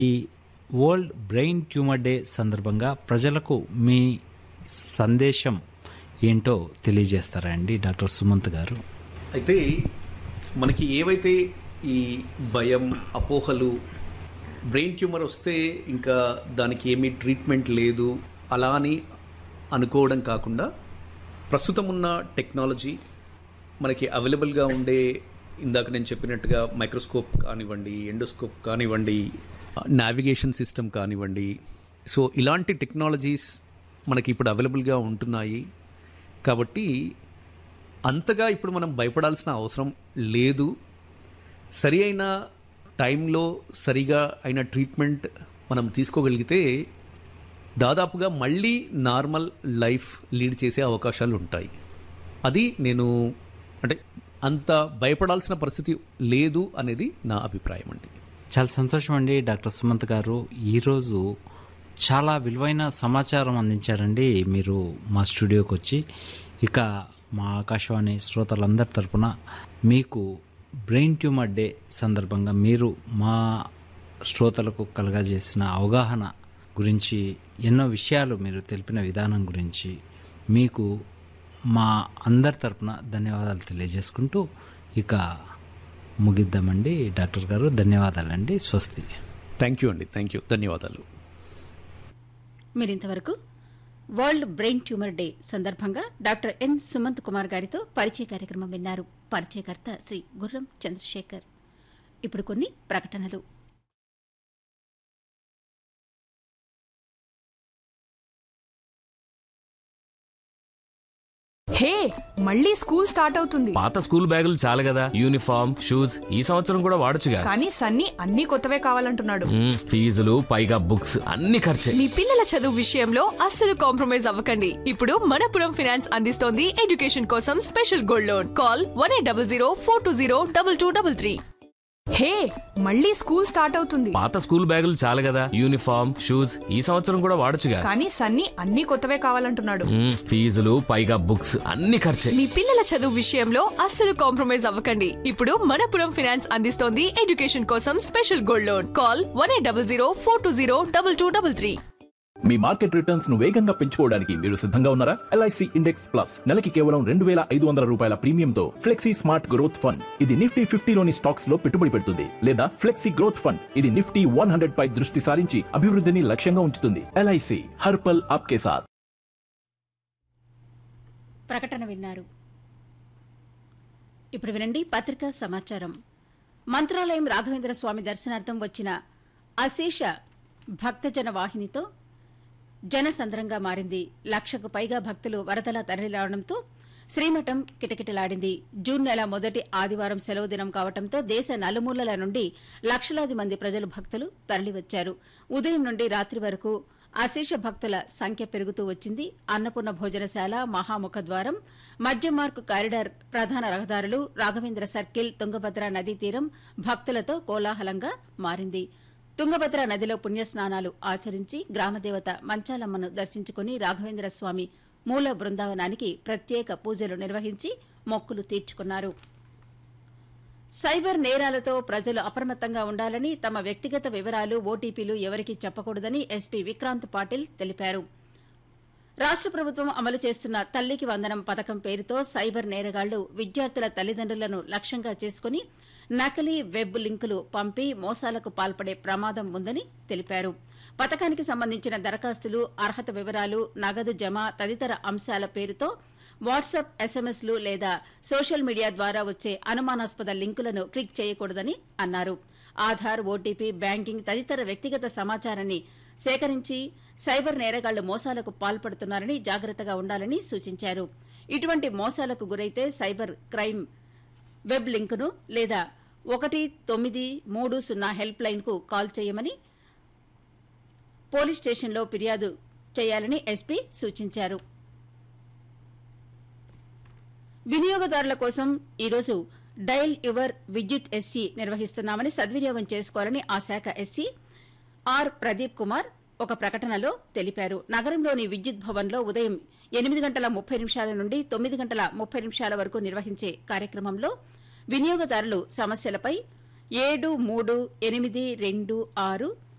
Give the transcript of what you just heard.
ఈ world brain tumour day సందర్భంగా ప్రజలకు మీ సందేశం ఏంటో తెలియజేస్తారా అండి డాక్టర్ సుమంత్ గారు అయితే మనకి ఏవైతే ఈ భయం అపోహలు బ్రెయిన్ ట్యూమర్ వస్తే ఇంకా దానికి ఏమీ ట్రీట్మెంట్ లేదు అలా అని అనుకోవడం కాకుండా ప్రస్తుతం ఉన్న టెక్నాలజీ మనకి అవైలబుల్గా ఉండే ఇందాక నేను చెప్పినట్టుగా మైక్రోస్కోప్ కానివ్వండి ఎండోస్కోప్ కానివ్వండి నావిగేషన్ సిస్టమ్ కానివ్వండి సో ఇలాంటి టెక్నాలజీస్ మనకి ఇప్పుడు అవైలబుల్గా ఉంటున్నాయి కాబట్టి అంతగా ఇప్పుడు మనం భయపడాల్సిన అవసరం లేదు సరి అయిన టైంలో సరిగా అయిన ట్రీట్మెంట్ మనం తీసుకోగలిగితే దాదాపుగా మళ్ళీ నార్మల్ లైఫ్ లీడ్ చేసే అవకాశాలు ఉంటాయి అది నేను అంటే అంత భయపడాల్సిన పరిస్థితి లేదు అనేది నా అభిప్రాయం అండి చాలా సంతోషం అండి డాక్టర్ సుమంత్ గారు ఈరోజు చాలా విలువైన సమాచారం అందించారండి మీరు మా స్టూడియోకి వచ్చి ఇక మా ఆకాశవాణి శ్రోతలందరి తరపున మీకు బ్రెయిన్ ట్యూమర్ డే సందర్భంగా మీరు మా శ్రోతలకు కలగజేసిన అవగాహన గురించి ఎన్నో విషయాలు మీరు తెలిపిన విధానం గురించి మీకు మా అందరి తరపున ధన్యవాదాలు తెలియజేసుకుంటూ ఇక ముగిద్దామండి డాక్టర్ గారు ధన్యవాదాలండి స్వస్తి థ్యాంక్ యూ అండి థ్యాంక్ యూ ధన్యవాదాలు మీరింతవరకు వరల్డ్ బ్రెయిన్ ట్యూమర్ డే సందర్భంగా డాక్టర్ ఎన్ సుమంత్ కుమార్ గారితో పరిచయ కార్యక్రమం విన్నారు పరిచయకర్త శ్రీ గుర్రం చంద్రశేఖర్ ఇప్పుడు కొన్ని ప్రకటనలు హే మళ్ళీ స్కూల్ స్టార్ట్ అవుతుంది పాత స్కూల్ బ్యాగులు చాలు కదా యూనిఫామ్ షూస్ ఈ సంవత్సరం కూడా వాడొచ్చుగా కానీ సన్నీ అన్ని కొత్తవే కావాలంటున్నాడు మ్మ్, ఫీజులు పైగా బుక్స్ అన్ని ఖర్చే మీ పిల్లల చదువు విషయంలో అస్సలు కాంప్రమైజ్ అవ్వకండి ఇప్పుడు మనపురం ఫినాన్స్ అందిస్తోంది ఎడ్యుకేషన్ కోసం special gold loan call one eight double zero four two zero double two double three hey మళ్ళీ స్కూల్ స్టార్ట్ అవుతుంది పాత స్కూల్ బ్యాగులు చాలు కదా యూనిఫామ్ షూస్ ఈ సంవత్సరం కూడా వాడొచ్చుగా కానీ సన్నీ అన్ని కొత్తవే కావాలంటున్నాడు మ్మ్, ఫీజులు పైగా బుక్స్ అన్ని ఖర్చే మీ పిల్లల చదువు విషయంలో అస్సలు కాంప్రమైజ్ అవ్వకండి ఇప్పుడు మనపురం ఫినాన్స్ అందిస్తోంది ఎడ్యుకేషన్ కోసం special gold loan call one eight double zero four two zero double two double three మీ మార్కెట్ రిటర్న్స్ ను వేగంగా పెంచుకోవడానికి మీరు సిద్ధంగా ఉన్నారా ఎల్ఐసి ఇండెక్స్ ప్లస్ నెలకి కేవలం రెండు వేల ఐదు వందల రూపాయల ప్రీమియంతో ఫ్లెక్సీ స్మార్ట్ గ్రోత్ ఫండ్ ఇది నిఫ్టీ ఫిఫ్టీలోని స్టాక్స్ లో పెట్టుబడి పెడుతుంది లేదా ఫ్లెక్సీ గ్రోత్ ఫండ్ ఇది నిఫ్టీ వన్ హండ్రెడ్ పై దృష్టి సారించి అభివృద్ధిని లక్ష్యంగా ఉంచుతుంది ఎల్ఐసి హర్పల్ ఆప్కే సాథ్ ప్రకటన విన్నారు ఇప్పుడు వినండి పత్రికా సమాచారం మంత్రాలయం రాఘవేంద్ర స్వామి దర్శనార్థం వచ్చిన అశేష భక్తజన వాహినితో జనసంద్రంగా మారింది లక్షకు పైగా భక్తులు వరదలా తరలిరావడంతో శ్రీమఠం కిటకిటలాడింది జూన్ నెల మొదటి ఆదివారం సెలవు దినం కావడంతో దేశ నలుమూలల నుండి లక్షలాది మంది ప్రజలు భక్తులు తరలివచ్చారు ఉదయం నుండి రాత్రి వరకు అశేష భక్తుల సంఖ్య పెరుగుతూ వచ్చింది అన్నపూర్ణ భోజనశాల మహాముఖ ద్వారం మధ్య మార్కు కారిడార్ ప్రధాన రహదారులు రాఘవేంద్ర సర్కిల్ తుంగభద్ర నదీ తీరం భక్తులతో కోలాహలంగా మారింది తుంగభద్ర నదిలో పుణ్యస్నానాలు ఆచరించి గ్రామదేవత మంచాలమ్మను దర్శించుకుని రాఘవేంద్ర స్వామి మూల బృందావనానికి ప్రత్యేక పూజలు నిర్వహించి మొక్కులు తీర్చుకున్నారు సైబర్ నేరాలతో ప్రజలు అప్రమత్తంగా ఉండాలని తమ వ్యక్తిగత వివరాలు ఓటీపీలు ఎవరికీ చెప్పకూడదని ఎస్పీ విక్రాంత్ పాటిల్ తెలిపారు రాష్ట్ర ప్రభుత్వం అమలు చేస్తున్న తల్లికి వందనం పథకం పేరుతో సైబర్ నేరగాళ్లు విద్యార్థుల తల్లిదండ్రులను లక్ష్యంగా చేసుకుని నకిలీ వెబ్ లింకులు పంపి మోసాలకు పాల్పడే ప్రమాదం ఉందని తెలిపారు పథకానికి సంబంధించిన దరఖాస్తులు అర్హత వివరాలు నగదు జమ తదితర అంశాల పేరుతో వాట్సాప్ ఎస్ఎంఎస్లు లేదా సోషల్ మీడియా ద్వారా వచ్చే అనుమానాస్పద లింకులను క్లిక్ చేయకూడదని అన్నారు ఆధార్ ఓటీపీ బ్యాంకింగ్ తదితర వ్యక్తిగత సమాచారాన్ని సేకరించి సైబర్ నేరగాళ్లు మోసాలకు పాల్పడుతున్నారని జాగ్రత్తగా ఉండాలని సూచించారు ఇటువంటి మోసాలకు గురైతే సైబర్ క్రైమ్ వెబ్ లింకును లేదా ఒకటి తొమ్మిది మూడు సున్నా హెల్ప్ లైన్కు కాల్ చేయమని పోలీస్ స్టేషన్లో ఫిర్యాదు చేయాలని ఎస్పీ సూచించారు వినియోగదారుల కోసం ఈరోజు డైల్ యువర్ విద్యుత్ ఎస్సీ నిర్వహిస్తున్నామని సద్వినియోగం చేసుకోవాలని ఆ శాఖ ఎస్సీ ఆర్ ప్రదీప్ కుమార్ ఒక ప్రకటనలో తెలిపారు నగరంలోని విద్యుత్ భవన్లో ఉదయం ఎనిమిది గంటల ముప్పై నిమిషాల నుండి తొమ్మిది గంటల ముప్పై నిమిషాల వరకు నిర్వహించే కార్యక్రమంలో వినియోగదారులు సమస్యలపై ఏడు మూడు ఎనిమిది రెండు ఆరు